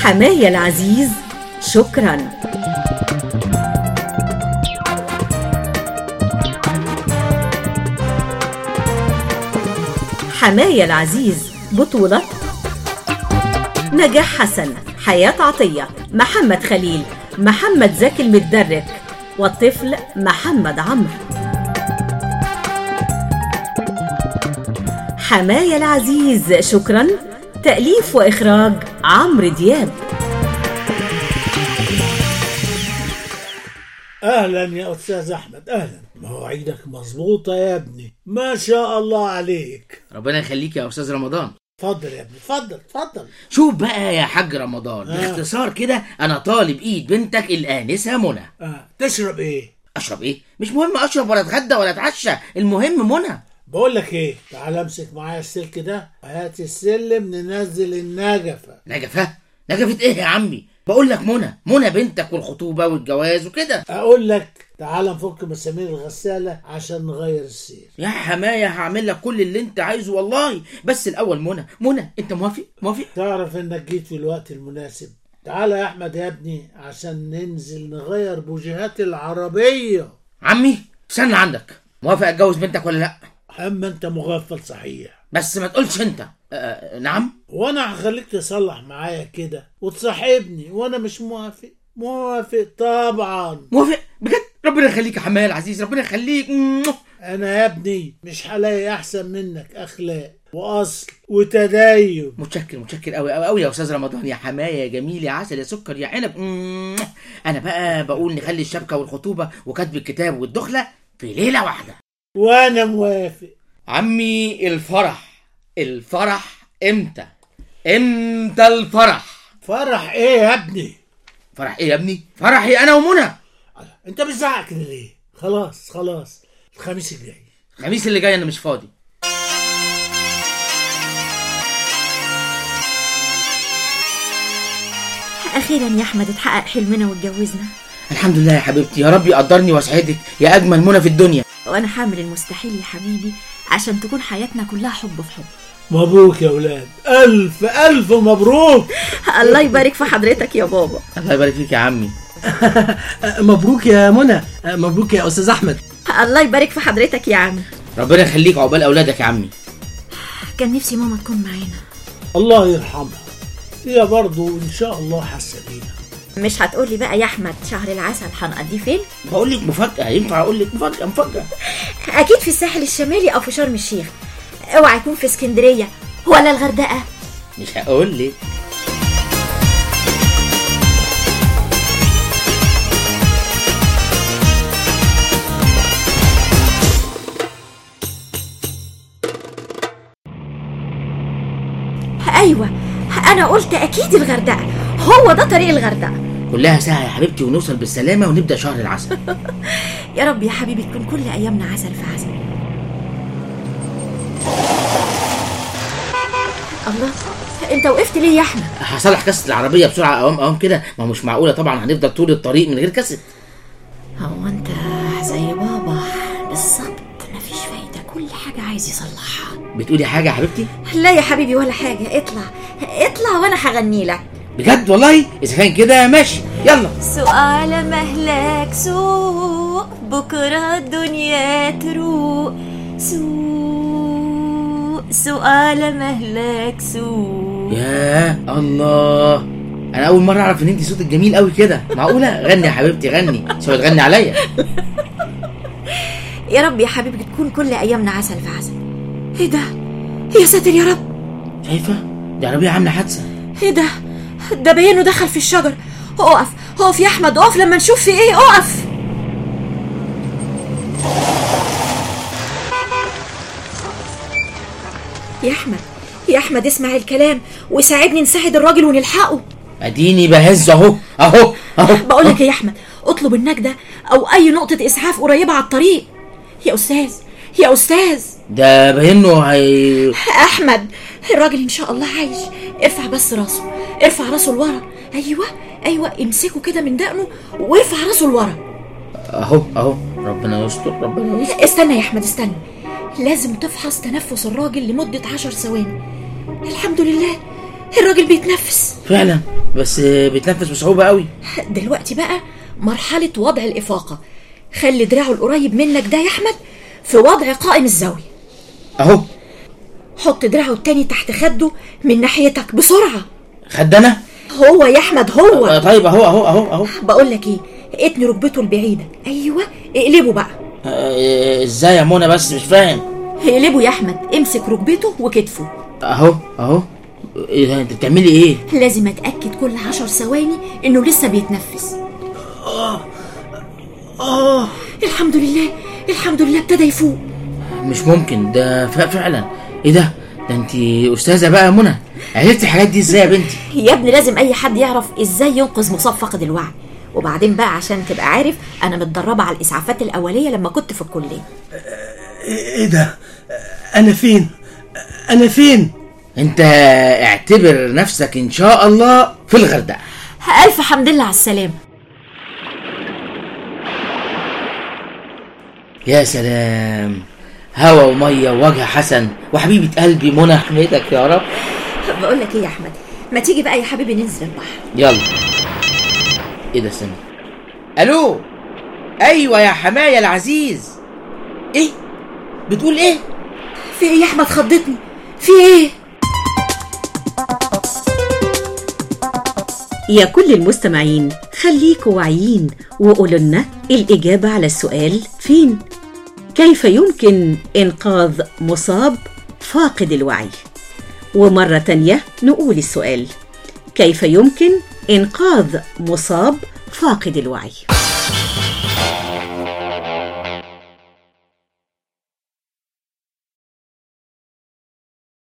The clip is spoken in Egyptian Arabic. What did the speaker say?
حماية العزيز شكرا حماية العزيز بطولة نجاح حسن حياة عطية محمد خليل محمد زكي المتدرك والطفل محمد عمرو حماية العزيز شكرا تأليف وإخراج عمرو دياب اهلا يا استاذ احمد اهلا مواعيدك مظبوطه يا ابني ما شاء الله عليك ربنا يخليك يا استاذ رمضان اتفضل يا ابني اتفضل اتفضل شوف بقى يا حاج رمضان آه. باختصار كده انا طالب ايد بنتك الانسه منى آه. تشرب ايه اشرب ايه مش مهم اشرب ولا اتغدى ولا اتعشى المهم منى بقول لك ايه تعال امسك معايا السلك ده هات السلم ننزل النجفه نجفة نجفة ايه يا عمي بقول لك منى منى بنتك والخطوبه والجواز وكده اقول لك تعال نفك مسامير الغساله عشان نغير السير يا حمايه هعمل لك كل اللي انت عايزه والله بس الاول منى منى انت موافق موافق تعرف انك جيت في الوقت المناسب تعال يا احمد يا ابني عشان ننزل نغير بوجيهات العربيه عمي استنى عندك موافق اتجوز بنتك ولا لا اما انت مغفل صحيح بس ما تقولش انت أه نعم وانا هخليك تصلح معايا كده وتصاحبني وانا مش موافق موافق طبعا موافق بجد ربنا يخليك يا حمايه العزيز ربنا يخليك موah. انا يا ابني مش هلاقي احسن منك اخلاق واصل وتدين متشكر متشكر قوي قوي قوي يا استاذ رمضان يا حمايه يا جميل يا عسل يا سكر يا عنب موah. انا بقى بقول نخلي الشبكه والخطوبه وكتب الكتاب والدخله في ليله واحده وانا موافق عمي الفرح الفرح امتى امتى الفرح فرح ايه يا ابني فرح ايه يا ابني فرحي انا ومنى انت بتزعق كده ليه خلاص خلاص الخميس الجاي الخميس اللي جاي انا مش فاضي أخيرا يا أحمد اتحقق حلمنا واتجوزنا الحمد لله يا حبيبتي يا رب يقدرني واسعدك يا اجمل منى في الدنيا وأنا حامل المستحيل يا حبيبي عشان تكون حياتنا كلها حب في حب مبروك يا ولاد الف الف مبروك الله يبارك في حضرتك يا بابا الله يبارك فيك يا عمي مبروك يا منى مبروك يا استاذ احمد الله يبارك في حضرتك يا عم ربنا يخليك عقبال اولادك يا عمي كان نفسي ماما تكون معانا الله يرحمها هي برضو ان شاء الله حاسه بينا مش هتقولي بقى يا أحمد شهر العسل هنقضيه فين؟ بقول لك مفاجاه ينفع اقول لك مفاجاه مفاجاه أكيد في الساحل الشمالي أو في شرم الشيخ اوعى يكون في اسكندرية ولا الغردقة مش هقول لك أيوة أنا قلت أكيد الغردقة هو ده طريق الغردقة كلها ساعه يا حبيبتي ونوصل بالسلامه ونبدا شهر العسل يا رب يا حبيبي تكون كل أيامنا عسل في عسل الله انت وقفت ليه يا احمد هصلح كاسه العربيه بسرعه اوام اوام كده ما هو مش معقوله طبعا هنفضل طول الطريق من غير كاسه هو انت زي بابا بالظبط مفيش فايده كل حاجه عايز يصلحها بتقولي حاجه يا حبيبتي لا يا حبيبي ولا حاجه اطلع اطلع وانا هغني لك بجد والله اذا كان كده ماشي يلا سؤال مهلك سوق بكرة الدنيا تروق سوق سؤال مهلك سوق يا الله انا اول مره اعرف ان انت صوتك جميل قوي كده معقوله غني يا حبيبتي غني سوي تغني عليا يا رب يا حبيبي تكون كل ايامنا عسل في عسل ايه ده يا ساتر يا رب شايفه دي عربيه عامله حادثه ايه ده ده باينه دخل في الشجر اقف اقف يا احمد اقف لما نشوف في ايه اقف يا احمد يا احمد اسمع الكلام وساعدني نساعد الراجل ونلحقه اديني بهز اهو اهو اهو بقول لك يا احمد اطلب النجده او اي نقطه اسعاف قريبه على الطريق يا استاذ يا استاذ ده باينه هي احمد الراجل ان شاء الله عايش ارفع بس راسه ارفع راسه لورا ايوه ايوه امسكه كده من دقنه وارفع راسه لورا اهو اهو ربنا يستر ربنا يستر استنى يا احمد استنى لازم تفحص تنفس الراجل لمده عشر ثواني الحمد لله الراجل بيتنفس فعلا بس بيتنفس بصعوبة قوي دلوقتي بقى مرحلة وضع الإفاقة خلي دراعه القريب منك ده يا أحمد في وضع قائم الزاوية اهو حط دراعه التاني تحت خده من ناحيتك بسرعة خدنا هو يا أحمد هو آه، طيب اهو اهو اهو اهو بقول لك إيه اتني ركبته البعيدة أيوة اقلبه بقى آه، ازاي يا منى بس مش فاهم اقلبه يا أحمد امسك ركبته وكتفه اهو اهو ايه ده انت بتعملي ايه لازم أتأكد كل عشر ثواني إنه لسه بيتنفس اه الحمد لله الحمد لله ابتدى يفوق مش ممكن ده ف- فعلا ايه ده ده انت استاذه بقى يا منى عرفتي الحاجات دي ازاي يا بنتي يا ابني لازم اي حد يعرف ازاي ينقذ مصاب فقد الوعي وبعدين بقى عشان تبقى عارف انا متدربه على الاسعافات الاوليه لما كنت في الكليه ايه ده انا فين انا فين انت اعتبر نفسك ان شاء الله في الغردقه الف حمد لله على السلامه يا سلام هوا وميه ووجه حسن وحبيبه قلبي منى احمدك يا رب بقول لك ايه يا احمد ما تيجي بقى يا حبيبي ننزل البحر يلا ايه ده استنى الو ايوه يا حماية العزيز ايه بتقول ايه في ايه يا احمد خضتني في ايه يا كل المستمعين خليكوا واعيين وقولوا لنا الإجابة على السؤال فين؟ كيف يمكن إنقاذ مصاب فاقد الوعي؟ ومرة تانية نقول السؤال كيف يمكن إنقاذ مصاب فاقد الوعي؟